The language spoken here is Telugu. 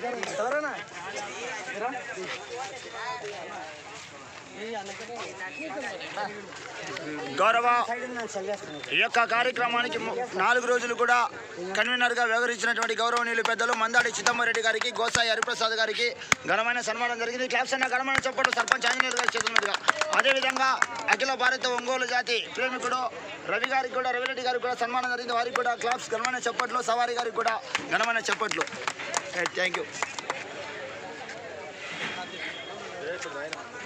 గౌరవ ఈ యొక్క కార్యక్రమానికి ము- నాలుగు రోజులు కూడా కన్వీనర్గా వ్యవహరించినటువంటి గౌరవనీయులు పెద్దలు మందాడి చిదంబరెడ్డి గారికి గోసాయి హరిప్రసాద్ గారికి ఘనమైన సన్మానం జరిగింది క్లాప్స్ అన్న ఘనమైన చెప్పట్టు సర్పంచ్ ఆంజనేయులు గారి చేతుల మీదుగా అదేవిధంగా అఖిల భారత ఒంగోలు జాతి ప్రేమికుడు రవి గారికి కూడా రవిరెడ్డి గారికి కూడా సన్మానం జరిగింది వారికి కూడా క్లాప్స్ ఘనమైన చెప్పట్లు సవారి గారికి కూడా ఘనమైన చెప్పట్లు థ్యాంక్ యూ